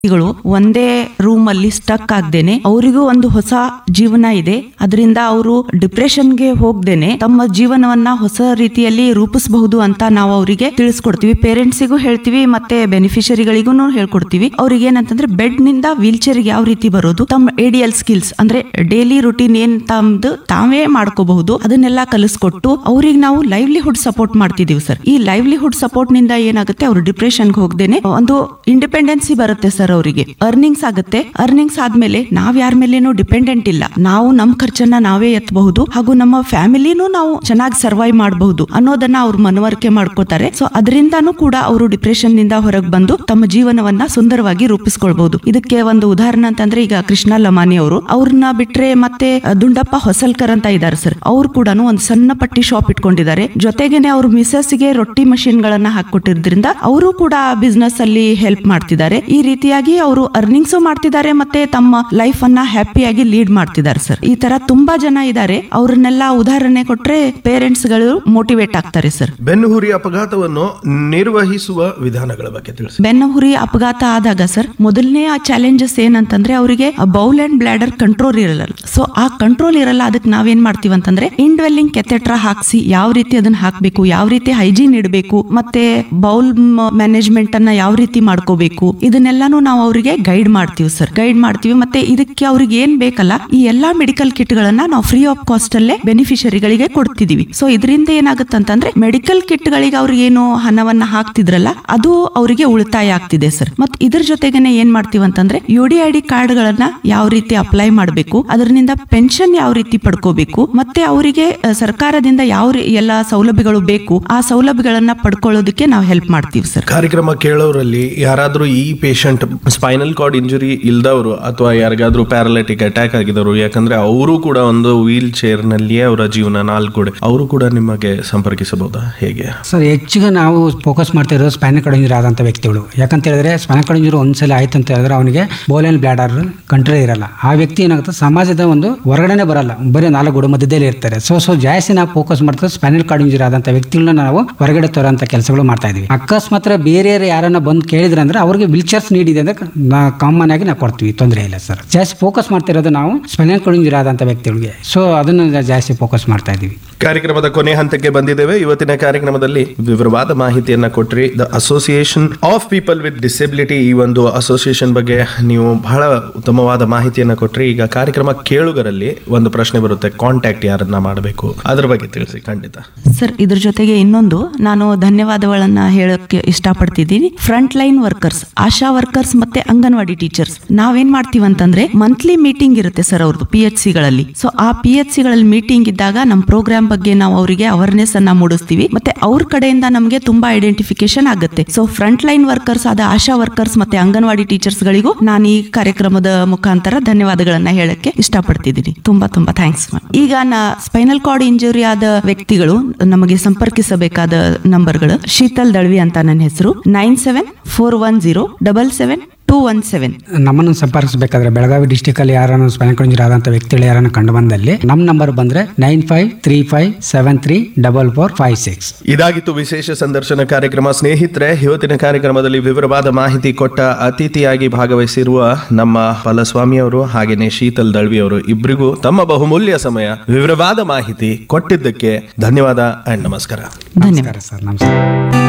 ಗಳು ಒಂದೇ ರೂಮ್ ಅಲ್ಲಿ ಸ್ಟಕ್ ಆಗ್ದೇನೆ ಅವರಿಗೂ ಒಂದು ಹೊಸ ಜೀವನ ಇದೆ ಅದರಿಂದ ಅವರು ಡಿಪ್ರೆಷನ್ಗೆ ಹೋಗ್ದೇನೆ ತಮ್ಮ ಜೀವನವನ್ನ ಹೊಸ ರೀತಿಯಲ್ಲಿ ರೂಪಿಸಬಹುದು ಅಂತ ನಾವು ಅವರಿಗೆ ತಿಳಿಸ್ಕೊಡ್ತೀವಿ ಪೇರೆಂಟ್ಸಿಗೂ ಹೇಳ್ತೀವಿ ಮತ್ತೆ ಬೆನಿಫಿಷರಿಗಳಿಗೂ ಹೇಳ್ಕೊಡ್ತೀವಿ ಅವ್ರಿಗೆ ಏನಂತಂದ್ರೆ ಬೆಡ್ ನಿಂದ ವೀಲ್ ಚೇರ್ ಯಾವ ರೀತಿ ಬರೋದು ತಮ್ಮ ಎಡಿಎಲ್ ಸ್ಕಿಲ್ಸ್ ಅಂದ್ರೆ ಡೈಲಿ ರುಟೀನ್ ಏನ್ ತಮ್ದು ತಾವೇ ಮಾಡ್ಕೋಬಹುದು ಅದನ್ನೆಲ್ಲ ಕಲಿಸ್ಕೊಟ್ಟು ಅವ್ರಿಗೆ ನಾವು ಲೈವ್ಲಿಹುಡ್ ಸಪೋರ್ಟ್ ಮಾಡ್ತಿದೀವಿ ಸರ್ ಈ ಲೈವ್ಲಿಹುಡ್ ಸಪೋರ್ಟ್ ನಿಂದ ಏನಾಗುತ್ತೆ ಅವ್ರು ಡಿಪ್ರೆಷನ್ಗೆ ಹೋಗ್ದೇನೆ ಒಂದು ಇಂಡಿಪೆಂಡೆನ್ಸಿ ಬರುತ್ತೆ ಸರ್ ಅವರಿಗೆ ಅರ್ನಿಂಗ್ಸ್ ಆಗುತ್ತೆ ಅರ್ನಿಂಗ್ಸ್ ಆದ್ಮೇಲೆ ನಾವ್ ಯಾರ ಮೇಲೇನು ಡಿಪೆಂಡೆಂಟ್ ಇಲ್ಲ ನಾವು ನಮ್ ಖರ್ಚನ್ನ ನಾವೇ ಎತ್ತಬಹುದು ಹಾಗೂ ನಮ್ಮ ಫ್ಯಾಮಿಲಿನೂ ನಾವು ಚೆನ್ನಾಗಿ ಸರ್ವೈವ್ ಮಾಡಬಹುದು ಅನ್ನೋದನ್ನ ಅವ್ರು ಮನವರಿಕೆ ಮಾಡ್ಕೋತಾರೆ ಸೊ ಅದರಿಂದಾನು ಕೂಡ ಅವರು ಡಿಪ್ರೆಷನ್ ನಿಂದ ಹೊರಗೆ ಬಂದು ತಮ್ಮ ಜೀವನವನ್ನ ಸುಂದರವಾಗಿ ರೂಪಿಸ್ಕೊಳ್ಬಹುದು ಇದಕ್ಕೆ ಒಂದು ಉದಾಹರಣೆ ಅಂತಂದ್ರೆ ಈಗ ಕೃಷ್ಣ ಲಮಾನಿ ಅವರು ಅವ್ರನ್ನ ಬಿಟ್ರೆ ಮತ್ತೆ ಅಹ್, ದುಂಡಪ್ಪ ಹೊಸಲ್ಕರ್ ಅಂತ ಇದ್ದಾರೆ ಸರ್ ಅವ್ರು ಕೂಡ ಒಂದು ಸಣ್ಣ ಪಟ್ಟಿ ಶಾಪ್ ಇಟ್ಕೊಂಡಿದ್ದಾರೆ ಜೊತೆಗೇನೆ ಅವ್ರ ಮಿಸಸ್ ಗೆ ರೊಟ್ಟಿ ಮಷಿನ್ ಗಳನ್ನ ಹಾಕೊಟ್ಟಿರೋದ್ರಿಂದ ಅವರು ಕೂಡ ಬಿಸ್ನೆಸ್ ಅಲ್ಲಿ ಹೆಲ್ಪ್ ಮಾಡ್ತಿದ್ದಾರೆ ಈ ರೀತಿಯಾಗಿ ಅವರು ಅರ್ನಿಂಗ್ಸ್ ಮಾಡ್ತಿದ್ದಾರೆ ಮತ್ತೆ ತಮ್ಮ ಲೈಫ್ ಅನ್ನ ಹ್ಯಾಪಿಯಾಗಿ ಲೀಡ್ ಮಾಡ್ತಿದ್ದಾರೆ ಸರ್ ಈ ತರ ತುಂಬಾ ಜನ ಇದ್ದಾರೆ ಅವ್ರನ್ನೆಲ್ಲ ಉದಾಹರಣೆ ಕೊಟ್ರೆ ಪೇರೆಂಟ್ಸ್ ಗಳು ಮೋಟಿವೇಟ್ ಆಗ್ತಾರೆ ಸರ್ ಬೆನ್ನುಹುರಿ ಅಪಘಾತವನ್ನು ನಿರ್ವಹಿಸುವ ವಿಧಾನಗಳ ಬಗ್ಗೆ ತಿಳಿಸಿ ಬೆನ್ನಹುರಿ ಅಪಘಾತ ಆದಾಗ ಸರ್ ಮೊದಲನೇ ಆ ಚಾಲೆಂಜಸ್ ಏನಂತಂದ್ರೆ ಅವರಿಗೆ ಬೌಲ್ ಅಂಡ್ ಬ್ಲಾಡರ್ ಕಂಟ್ರೋಲ್ ಇರಲ್ಲ ಸೊ ಆ ಕಂಟ್ರೋಲ್ ಇರಲ್ಲ ಅದಕ್ಕೆ ನಾವೇನ್ ಮಾಡ್ತೀವಿ ಅಂತಂದ್ರೆ ಇಂಡ್ವೆಲ್ಲಿಂಗ್ ಕೆಥೆಟ್ರಾ ಹಾಕ್ಸಿ ಯಾವ ರೀತಿ ಅದನ್ನ ಹಾಕ್ಬೇಕು ಯಾವ ರೀತಿ ಹೈಜೀನ್ ಇಡಬೇಕು ಮತ್ತೆ ಬೌಲ್ ಮ್ಯಾನೇಜ್ಮೆಂಟ್ ಅನ್ನ ಯಾವ ರೀತಿ ಮಾಡ್ಕೋಬೇಕು ಇದನ್ನೆಲ್ಲಾನು ನಾವು ಅವರಿಗೆ ಗೈಡ್ ಮಾಡ್ತೀವಿ ಸರ್ ಗೈಡ್ ಮಾಡ್ತೀವಿ ಮತ್ತೆ ಇದಕ್ಕೆ ಅವ್ರಿಗೆ ಏನ್ ಬೇಕಲ್ಲ ಈ ಎಲ್ಲಾ ಮೆಡಿಕಲ್ ಕಿಟ್ ಗಳನ್ನ ನಾವು ಫ್ರೀ ಆಫ್ ಕಾಸ್ಟ್ ಅಲ್ಲೇ ಬೆನಿಫಿಷರಿಗಳಿಗೆ ಕೊಡ್ತಿದೀವಿ ಸೊ ಇದರಿಂದ ಏನಾಗುತ್ತೆ ಅಂತಂದ್ರೆ ಮೆಡಿಕಲ್ ಕಿಟ್ ಗಳಿಗೆ ಅವ್ರಿಗೆ ಏನು ಹಣವನ್ನ ಹಾಕ್ತಿದ್ರಲ್ಲ ಅದು ಅವರಿಗೆ ಉಳಿತಾಯ ಆಗ್ತಿದೆ ಸರ್ ಮತ್ ಇದ್ರ ಜೊತೆಗೇನೆ ಏನ್ ಮಾಡ್ತೀವಿ ಅಂತಂದ್ರೆ U D I D card ಗಳನ್ನ ಯಾವ ರೀತಿ ಅಪ್ಲೈ ಮಾಡಬೇಕು ಅದರಿಂದ ಪೆನ್ಷನ್ ಯಾವ ರೀತಿ ಪಡ್ಕೋಬೇಕು ಮತ್ತೆ ಅವರಿಗೆ ಸರ್ಕಾರದಿಂದ ಯಾವ ರೀ- ಎಲ್ಲ ಸೌಲಭ್ಯಗಳು ಬೇಕು ಆ ಸೌಲಭ್ಯಗಳನ್ನ ಪಡ್ಕೊಳ್ಳೋದಕ್ಕೆ ನಾವು ಹೆಲ್ಪ್ ಮಾಡ್ತೀವಿ ಸರ್ ಕಾರ್ಯಕ್ರಮ ಕೇಳೋರಲ್ಲಿ ಯಾರಾದ್ರೂ ಈ ಪೇಷಂಟ್ ಸ್ಪೈನಲ್ ಕಾರ್ಡ್ ಇಂಜುರಿ ಇಲ್ದವರು ಅಥವಾ ಯಾರಿಗಾದ್ರೂ ಪ್ಯಾರಾಲಿಟಿಕ್ ಅಟ್ಯಾಕ್ ಆಗಿದವರು ಯಾಕಂದ್ರೆ ಅವರು ಕೂಡ ಒಂದು ವೀಲ್ ಚೇರ್ ನಲ್ಲಿಯೇ ಅವರ ಜೀವನ ನಾಲ್ಕು ಅವರು ಕೂಡ ನಿಮಗೆ ಸಂಪರ್ಕಿಸಬಹುದಾ ಹೇಗೆ ಸರ್ ಹೆಚ್ಚಿಗೆ ನಾವು ಫೋಕಸ್ ಮಾಡ್ತಾ ಇರೋದು ಸ್ಪೈನಲ್ ಕಾರ್ಡ್ ಇಂಜುರಿ ಆದಂಥ ವ್ಯಕ್ತಿಗಳು ಯಾಕಂತ ಹೇಳಿದ್ರೆ ಸ್ಪೈನಲ್ ಕಾರ್ಡ್ ಇಂಜುರಿ ಒಂದ್ಸಲ ಆಯ್ತು ಅಂತ ಹೇಳಿದ್ರೆ ಅವನಿಗೆ ಬೋಲ್ ಅಂಡ್ ಬ್ಲಾಡರ್ ಕಂಟ್ರೋಲ್ ಇರಲ್ಲ ಆ ವ್ಯಕ್ತಿ ಏನಾಗುತ್ತೆ ಸಮಾಜದ ಒಂದು ಹೊರಗಡೆನೆ ಬರಲ್ಲ ಬರೀ ನಾಲ್ಕು ಗೋಡೆ ಮಧ್ಯದಲ್ಲಿ ಇರ್ತಾರೆ ಸೊ ಸೊ ಜಾಸ್ತಿ ನಾವು ಫೋಕಸ್ ಮಾಡ್ತಾ ಸ್ಪೈನಲ್ ಕಾರ್ಡ್ ಇಂಜುರಿ ಆದಂಥ ವ್ಯಕ್ತಿಗಳನ್ನ ನಾವು ಹೊರಗಡೆ ತರೋಂಥ ಕೆಲಸಗಳು ಮಾಡ್ತಾ ಇದೀವಿ ಅಕಸ್ಮಾತ್ ಬೇರೆ ಯಾರನ್ನ ಬಂದು ಕೇಳಿದ್ರೆ ಅಂದ್ರೆ ಅವ್ರಿಗೆ ವಿಲ್ ಚೇರ್ಸ್ ನೀಡಿದೆ ಅಂದ್ರೆ ಕಾಮನ್ ಆಗಿ ನಾವು ಕೊಡ್ತೀವಿ ತೊಂದರೆ ಇಲ್ಲ ಸರ್ ಜಾಸ್ತಿ ಫೋಕಸ್ ಮಾಡ್ತಾ ಇರೋದು ನಾವು ಸ್ಪೈನಲ್ ಕಾರ್ಡ್ ಇಂಜುರಿ ಆದಂಥ ವ್ಯಕ್ತಿಗಳಿಗೆ ಸೊ ಅದನ್ನು ಜಾಸ್ತಿ ಫೋಕಸ್ ಮಾಡ್ತಾ ಇದೀವಿ ಕಾರ್ಯಕ್ರಮದ ಕೊನೆ ಹಂತಕ್ಕೆ ಬಂದಿದ್ದೇವೆ ಇವತ್ತಿನ ಕಾರ್ಯಕ್ರಮದಲ್ಲಿ ವಿವರವಾದ ಮಾಹಿತಿಯನ್ನ ಕೊಟ್ರಿ the association of people with disability ಈ ಒಂದು ಅಸೋಸಿಯೇಷನ್ ಬಗ್ಗೆ ನೀವು ಬಹಳ ಉತ್ತಮವಾದ ಮಾಹಿತಿಯನ್ನ ಕೊಟ್ರಿ ಈಗ ಕಾರ್ಯಕ್ರಮ ಕೇಳುಗರಲ್ಲಿ ಒಂದು ಪ್ರಶ್ನೆ ಬರುತ್ತೆ ಕಾಂಟ್ಯಾಕ್ಟ್ ಯಾರನ್ನ ಮಾಡಬೇಕು ಅದ್ರ ಬಗ್ಗೆ ತಿಳಿಸಿ ಖಂಡಿತ ಸರ್ ಇದ್ರ ಜೊತೆಗೆ ಇನ್ನೊಂದು ನಾನು ಧನ್ಯವಾದಗಳನ್ನ ಹೇಳಕ್ಕೆ ಇಷ್ಟಪಡ್ತಿದ್ದೀನಿ front line workers Asha workers ಮತ್ತೆ ಅಂಗನವಾಡಿ ಟೀಚರ್ಸ್ ನಾವೇನ್ ಮಾಡ್ತೀವಿ ಅಂತಂದ್ರೆ ಮಂತ್ಲಿ ಮೀಟಿಂಗ್ ಇರುತ್ತೆ ಸರ್ ಅವ್ರದ್ದು ಪಿ ಎಚ್ ಸಿಗಳಲ್ಲಿ ಸೊ ಆ ಪಿ ಎಚ್ ಸಿಗಳಲ್ಲಿ ಮೀಟಿಂಗ್ ಇದ್ದಾಗ ನಮ್ಮ ಪ್ರೋಗ್ರಾಮ್ ಬಗ್ಗೆ ನಾವು ಅವರಿಗೆ ಅವೇರ್ನೆಸ್ ಅನ್ನ ಮೂಡಿಸ್ತೀವಿ ಮತ್ತೆ ಅವ್ರ ಕಡೆಯಿಂದ ನಮಗೆ ತುಂಬಾ ಐಡೆಂಟಿಫಿಕೇಶನ್ ಆಗುತ್ತೆ ಸೊ ಫ್ರಂಟ್ ಲೈನ್ ವರ್ಕರ್ಸ್ ಆದ ಆಶಾ ವರ್ಕರ್ಸ್ ಮತ್ತೆ ಅಂಗನವಾಡಿ ಟೀಚರ್ಸ್ ಗಳಿಗೂ ನಾನು ಈ ಕಾರ್ಯಕ್ರಮದ ಮುಖಾಂತರ ಧನ್ಯವಾದಗಳನ್ನ ಹೇಳಕ್ಕೆ ಇಷ್ಟಪಡ್ತಿದ್ದೀನಿ ತುಂಬಾ ತುಂಬಾ ಥ್ಯಾಂಕ್ಸ್ ಈಗ ನಾ ಸ್ಪೈನಲ್ ಕಾರ್ಡ್ ಇಂಜುರಿ ಆದ ವ್ಯಕ್ತಿಗಳು ನಮಗೆ ಸಂಪರ್ಕಿಸಬೇಕಾದ ನಂಬರ್ಗಳು ಶೀತಲ್ ದಳ್ವಿ ಅಂತ ನನ್ನ ಹೆಸರು nine seven four one zero double seven two one seven ನಮ್ಮನ್ನು ಸಂಪರ್ಕಿಸಬೇಕಾದ್ರೆ ಬೆಳಗಾವಿ ಡಿಸ್ಟಿಕ್ ಅಲ್ಲಿ ಯಾರನ್ನು ಸ್ಪೈನಲ್ ಕಾರ್ಡ್ ಇಂಜುರಿ ಆದಂತ ವ್ಯಕ್ತಿಗಳು ಯಾರನ್ನು ಕಂಡು ಬಂದಲ್ಲಿ ನಮ್ಮ ನಂಬರ್ ಬಂದ್ರೆ nine five three five seven three double four five six ಇದಾಗಿತ್ತು ವಿಶೇಷ ಸಂದರ್ಶನ ಕಾರ್ಯಕ್ರಮ ಸ್ನೇಹಿತರೆ ಇವತ್ತಿನ ಕಾರ್ಯಕ್ರಮದಲ್ಲಿ ವಿವರವಾದ ಮಾಹಿತಿ ಕೊಟ್ಟ ಅತಿಥಿಯಾಗಿ ಭಾಗವಹಿಸಿರುವ ನಮ್ಮ ಫಲಸ್ವಾಮಿ ಅವರು ಹಾಗೇನೆ ಶೀತಲ್ ದಳ್ವಿ ಅವರು ಇಬ್ಬರಿಗೂ ತಮ್ಮ ಬಹುಮೂಲ್ಯ ಸಮಯ ವಿವರವಾದ ಮಾಹಿತಿ ಕೊಟ್ಟಿದ್ದಕ್ಕೆ ಧನ್ಯವಾದ ಅಂಡ್ ನಮಸ್ಕಾರ ಧನ್ಯವಾದ ನಮಸ್ಕಾರ ಸರ್ ನಮಸ್ಕಾರ